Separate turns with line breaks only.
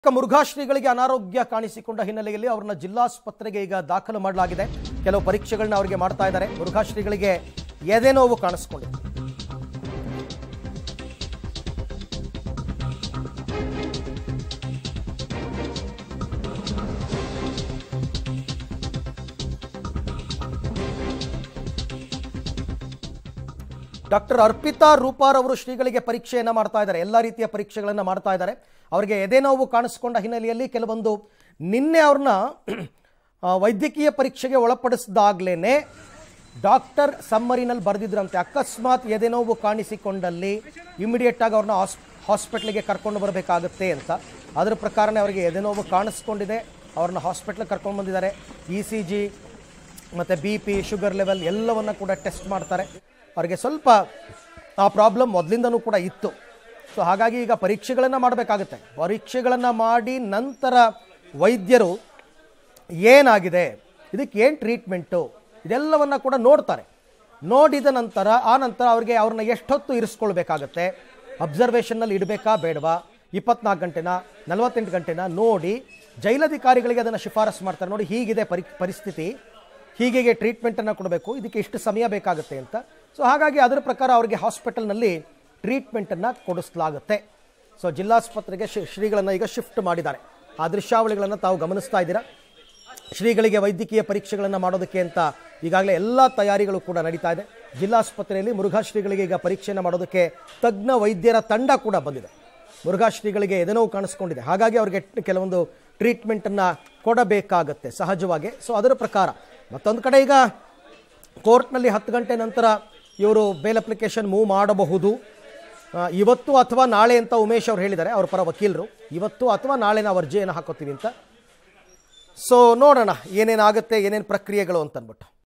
ಮುರುಘಾಶ್ರೀಗಳಿಗೆ ಅನಾರೋಗ್ಯ ಕಾಣಿಸಿಕೊಂಡ ಹಿನ್ನೆಲೆಯಲ್ಲಿ ಅವ್ರನ್ನ ಜಿಲ್ಲಾಸ್ಪತ್ರೆಗೆ ಈಗ ದಾಖಲು ಮಾಡಲಾಗಿದೆ ಕೆಲವು ಪರೀಕ್ಷೆಗಳನ್ನ ಅವರಿಗೆ ಮಾಡ್ತಾ ಇದ್ದಾರೆ ಮುರುಘಾಶ್ರೀಗಳಿಗೆ ಎದೆ ನೋವು ಕಾಣಿಸ್ಕೊಂಡಿದೆ ಡಾಕ್ಟರ್ ಅರ್ಪಿತಾ ರೂಪಾರ್ ಅವರು ಶ್ರೀಗಳಿಗೆ ಪರೀಕ್ಷೆಯನ್ನು ಮಾಡ್ತಾ ಇದ್ದಾರೆ ಎಲ್ಲ ರೀತಿಯ ಪರೀಕ್ಷೆಗಳನ್ನು ಮಾಡ್ತಾ ಇದ್ದಾರೆ ಅವರಿಗೆ ಎದೆ ನೋವು ಕಾಣಿಸ್ಕೊಂಡ ಹಿನ್ನೆಲೆಯಲ್ಲಿ ಕೆಲವೊಂದು ನಿನ್ನೆ ಅವ್ರನ್ನ ಆ, ವೈದ್ಯಕೀಯ ಪರೀಕ್ಷೆಗೆ ಒಳಪಡಿಸಿದಾಗ್ಲೇ ಡಾಕ್ಟರ್ ಸಮ್ಮರಿನಲ್ಲಿ ಬರೆದಿದ್ರಂತೆ ಅಕಸ್ಮಾತ್ ಎದೆ ನೋವು ಕಾಣಿಸಿಕೊಂಡಲ್ಲಿ ಇಮಿಡಿಯೇಟ್ ಆಗಿ ಅವ್ರನ್ನ ಹಾಸ್ ಹಾಸ್ಪಿಟ್ಲಿಗೆ ಕರ್ಕೊಂಡು ಬರಬೇಕಾಗುತ್ತೆ ಅಂತ ಅದರ ಪ್ರಕಾರನೇ ಅವರಿಗೆ ಎದೆ ನೋವು ಕಾಣಿಸ್ಕೊಂಡಿದೆ ಅವ್ರನ್ನ ಹಾಸ್ಪಿಟ್ಲಿಗೆ ಕರ್ಕೊಂಡು ಬಂದಿದ್ದಾರೆ ಇ ಸಿ ಜಿ ಮತ್ತು ಬಿ ಪಿ ಶುಗರ್ ಲೆವೆಲ್ ಎಲ್ಲವನ್ನು ಕೂಡ ಟೆಸ್ಟ್ ಮಾಡ್ತಾರೆ ಅವರಿಗೆ ಸ್ವಲ್ಪ ಆ ಪ್ರಾಬ್ಲಮ್ ಮೊದಲಿಂದನೂ ಕೂಡ ಇತ್ತು ಸೊ ಹಾಗಾಗಿ ಈಗ ಪರೀಕ್ಷೆಗಳನ್ನು ಮಾಡಬೇಕಾಗುತ್ತೆ ಪರೀಕ್ಷೆಗಳನ್ನು ಮಾಡಿ ನಂತರ ವೈದ್ಯರು ಏನಾಗಿದೆ ಇದಕ್ಕೆ ಏನು ಟ್ರೀಟ್ಮೆಂಟು ಇದೆಲ್ಲವನ್ನು ಕೂಡ ನೋಡ್ತಾರೆ ನೋಡಿದ ನಂತರ ಆ ನಂತರ ಅವ್ರಿಗೆ ಅವ್ರನ್ನ ಎಷ್ಟೊತ್ತು ಇರಿಸ್ಕೊಳ್ಬೇಕಾಗತ್ತೆ ಅಬ್ಸರ್ವೇಷನ್ನಲ್ಲಿ ಇಡಬೇಕಾ ಬೇಡವಾ ಇಪ್ಪತ್ನಾಲ್ಕು ಗಂಟೆನ ನಲವತ್ತೆಂಟು ಗಂಟೆನ ನೋಡಿ ಜೈಲಧಿಕಾರಿಗಳಿಗೆ ಅದನ್ನು ಶಿಫಾರಸು ಮಾಡ್ತಾರೆ ನೋಡಿ ಹೀಗಿದೆ ಪರಿ ಪರಿಸ್ಥಿತಿ ಹೀಗೆ ಟ್ರೀಟ್ಮೆಂಟನ್ನು ಕೊಡಬೇಕು ಇದಕ್ಕೆ ಇಷ್ಟು ಸಮಯ ಬೇಕಾಗುತ್ತೆ ಅಂತ ಸೊ ಹಾಗಾಗಿ ಅದರ ಪ್ರಕಾರ ಅವರಿಗೆ ಹಾಸ್ಪಿಟಲ್ನಲ್ಲಿ ಟ್ರೀಟ್ಮೆಂಟನ್ನು ಕೊಡಿಸಲಾಗುತ್ತೆ ಸೊ ಜಿಲ್ಲಾಸ್ಪತ್ರೆಗೆ ಶ್ರೀ- ಶ್ರೀಗಳನ್ನು ಈಗ ಶಿಫ್ಟ್ ಮಾಡಿದ್ದಾರೆ ಆ ದೃಶ್ಯಾವಳಿಗಳನ್ನು ತಾವು ಗಮನಿಸ್ತಾ ಇದ್ದೀರಾ ಶ್ರೀಗಳಿಗೆ ವೈದ್ಯಕೀಯ ಪರೀಕ್ಷೆಗಳನ್ನು ಮಾಡೋದಕ್ಕೆ ಅಂತ ಈಗಾಗಲೇ ಎಲ್ಲ ತಯಾರಿಗಳು ಕೂಡ ನಡೀತಾ ಇದೆ ಜಿಲ್ಲಾಸ್ಪತ್ರೆಯಲ್ಲಿ ಮುರುಘಾ ಶ್ರೀಗಳಿಗೆ ಈಗ ಪರೀಕ್ಷೆಯನ್ನು ಮಾಡೋದಕ್ಕೆ ತಜ್ಞ ವೈದ್ಯರ ತಂಡ ಕೂಡ ಬಂದಿದೆ ಮುರುಘಾ ಶ್ರೀಗಳಿಗೆ ಎದೆನೋವು ಕಾಣಿಸ್ಕೊಂಡಿದೆ ಹಾಗಾಗಿ ಅವರಿಗೆ ಕೆಲವೊಂದು ಟ್ರೀಟ್ಮೆಂಟನ್ನು ಕೊಡಬೇಕಾಗತ್ತೆ ಸಹಜವಾಗಿ ಸೊ ಅದರ ಪ್ರಕಾರ ಮತ್ತೊಂದು ಕಡೆ ಈಗ ಕೋರ್ಟ್ನಲ್ಲಿ ಹತ್ತು ಗಂಟೆ ನಂತರ ಇವರು ಬೇಲ್ ಅಪ್ಲಿಕೇಶನ್ ಮೂವ್ ಮಾಡಬಹುದು ಆ, ಇವತ್ತು ಅಥವಾ ನಾಳೆ ಅಂತ ಉಮೇಶ್ ಅವರು ಹೇಳಿದ್ದಾರೆ ಅವ್ರ ಪರ ವಕೀಲರು ಇವತ್ತು ಅಥವಾ ನಾಳೆ ನಾವು ಅರ್ಜಿಯನ್ನು ಹಾಕೋತೀವಿ ಅಂತ ಸೊ ನೋಡೋಣ ಏನೇನಾಗುತ್ತೆ ಏನೇನು ಪ್ರಕ್ರಿಯೆಗಳು ಅಂತ ಅಂದ್ಬಿಟ್ಟು